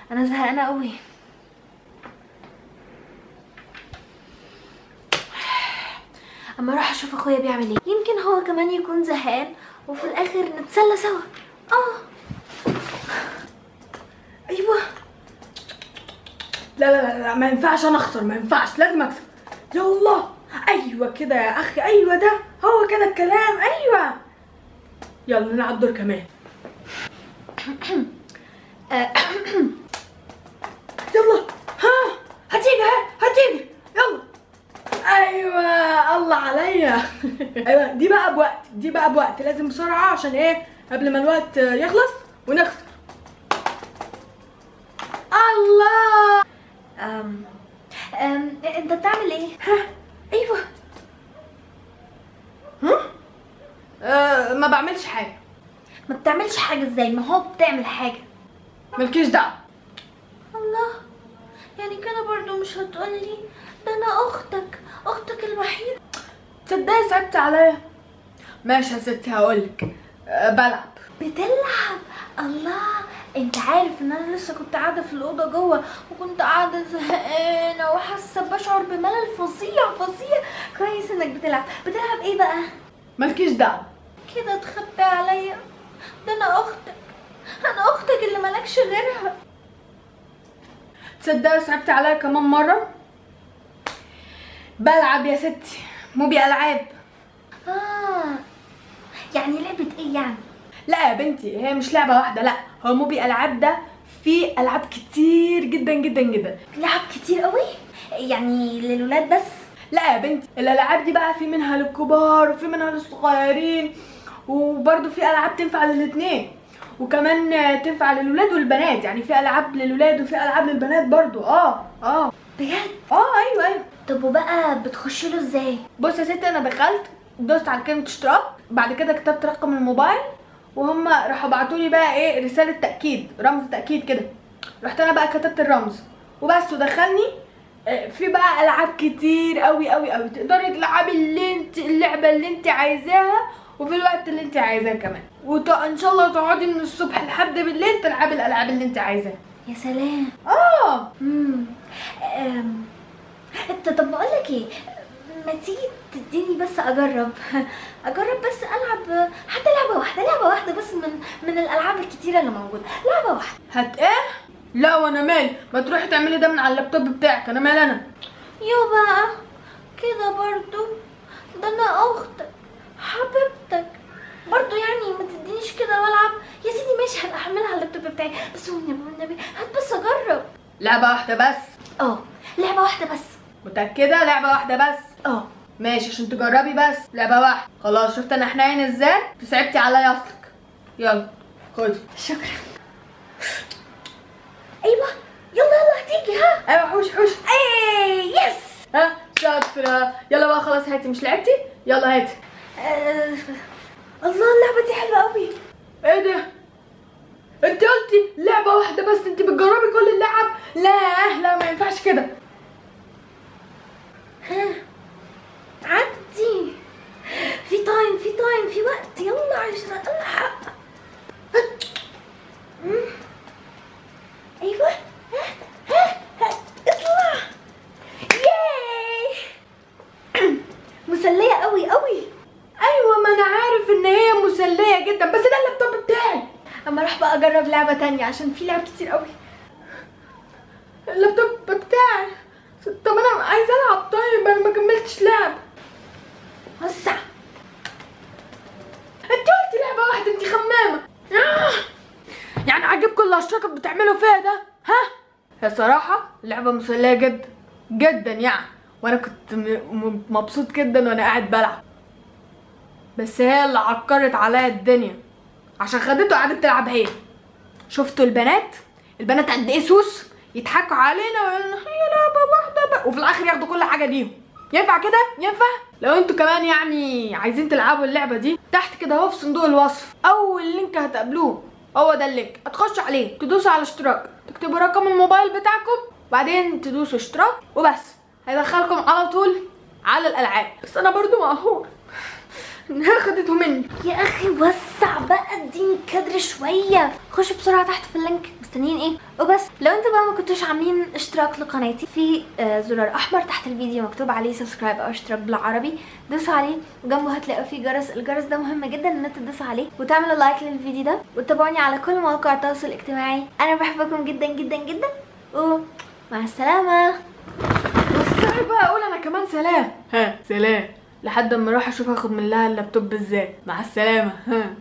انا زهقانه قوي اما اروح اشوف اخويا بيعمل ايه يمكن هو كمان يكون زهقان وفي الاخر نتسلى سوا اه ايوه لا لا لا, لا ما ينفعش انا اخسر ما ينفعش لازم اكسب يلا ايوه كده يا اخي ايوه ده هو كده الكلام ايوه يلا نلعب دور كمان آه، يلا ها هتيجي ها هتيجي يلا ايوه الله عليا ايوه دي بقى بوقت دي بقى بوقت لازم بسرعه عشان ايه قبل ما الوقت يخلص ونخسر الله أم. أم. انت بتعمل ايه ها ايوه ها أه ما بعملش حاجه ما بتعملش حاجه ازاي ما هو بتعمل حاجه مالكيش دعوه الله يعني كده برضو مش هتقولي ده انا اختك اختك الوحيده تصدقي صعبت عليا ماشي يا ستي هقولك أه بلعب بتلعب الله انت عارف ان انا لسه كنت قاعده في الاوضه جوه وكنت قاعده زهقانه وحاسه بشعر بملل فظيع فظيع كويس انك بتلعب بتلعب ايه بقى مالكيش دعوه كده تخبي عليا ده انا اختك انا اختك اللي مالكش غيرها تصدقي صعبت عليا كمان مره بلعب يا ستي موبي العاب اه يعني لعبه ايه يعني لا يا بنتي هي مش لعبه واحده لا هو موبي العاب ده فيه العاب كتير جدا جدا جدا لعب كتير قوي يعني للولاد بس لا يا بنتي الالعاب دي بقى في منها للكبار وفي منها للصغيرين وبرده في العاب تنفع للاتنين وكمان آه، تنفع للولاد والبنات يعني في العاب للولاد وفي العاب للبنات برضو اه اه بجد اه ايوه ايوه طب وبقى بتخش له ازاي بص يا ستي انا دخلت دوست على كلمه اشتراك بعد كده كتبت رقم الموبايل وهم راحوا بعتوا لي بقى ايه رساله تاكيد رمز تاكيد كده رحت انا بقى كتبت الرمز وبس ودخلني آه، في بقى العاب كتير قوي قوي قوي تقدري تلعبي اللي انت اللعبه اللي انت عايزاها وفي الوقت اللي انت عايزاه كمان وان شاء الله تقعدي من الصبح لحد بالليل تلعبي الالعاب اللي انت عايزاها يا سلام اه امم أم. انت طب بقول لك ايه ما تيجي تديني بس اجرب اجرب بس العب حتى لعبه واحده لعبه واحده بس من من الالعاب الكتيره اللي موجوده لعبه واحده هت ايه لا وانا مالي ما تروحي تعملي ده من على اللابتوب بتاعك انا مال انا يو بقى كده برضو ده انا اختك حبيبتك برضو يعني ما تدينيش كده والعب يا سيدي ماشي هبقى احملها على اللابتوب بتاعي بس والنبي والنبي هات بس اجرب لعبه واحده بس اه لعبه واحده بس متأكدة لعبة واحدة بس اه ماشي عشان تجربي بس لعبة واحدة خلاص شفت انا حنين ازاي صعبتي عليا اصلك يلا خدي شكرا ايوه يلا يلا هتيجي ها ايوه حوش حوش اي يس ها شاطرة يلا بقى خلاص هاتي مش لعبتي يلا هاتي آه. الله اللعبه دي حلوه قوي ايه ده انت قلتي لعبة واحدة بس انت بتجربي كل اللعب لا لا ما ينفعش كده ها عدي في تايم في تايم في وقت يلا عشان الحق مم. ايوه ها ها ها اطلع ياي مسليه قوي قوي ايوه ما انا عارف ان هي مسلية جدا بس ده اللابتوب بتاعي اما اروح بقى اجرب لعبه تانية عشان في لعب كتير قوي اللابتوب بتاعي طب انا عايزة العب طيب انا ما كملتش لعب وسع انت قلتي لعبة واحدة انت خمامة آه. يعني عاجبكم اللي الاشتراك بتعملوا فيها ده ها هي صراحة لعبة مسلية جدا جدا يعني وانا كنت م- م- مبسوط جدا وانا قاعد بلعب بس هي اللي عكرت عليا الدنيا عشان خدته وقعدت تلعب هي شفتوا البنات البنات قد ايه سوس يضحكوا علينا ويقولوا لنا هي لعبة واحدة بقى وفي الاخر ياخدوا كل حاجة ليهم ينفع كده ينفع لو انتوا كمان يعني عايزين تلعبوا اللعبة دي تحت كده اهو في صندوق الوصف اول لينك هتقابلوه هو ده اللينك هتخشوا عليه تدوسوا على اشتراك تكتبوا رقم الموبايل بتاعكم بعدين تدوسوا اشتراك وبس هيدخلكم على طول على الالعاب بس انا برضو مقهور انها خدته مني يا اخي وسع بقى اديني الكادر شويه خش بسرعه تحت في اللينك مستنيين ايه وبس لو انتوا بقى ما كنتوش عاملين اشتراك لقناتي في آه، زرار احمر تحت الفيديو مكتوب عليه سبسكرايب او اشتراك بالعربي دوسوا عليه وجنبه هتلاقوا فيه جرس الجرس ده مهم جدا ان انتوا تدوسوا عليه وتعملوا لايك للفيديو ده وتتابعوني على كل مواقع التواصل الاجتماعي انا بحبكم جدا جدا جدا ومع السلامه بس بقى اقول انا كمان سلام ها سلام لحد اما اروح اشوف اخد من لها اللابتوب ازاي مع السلامه ها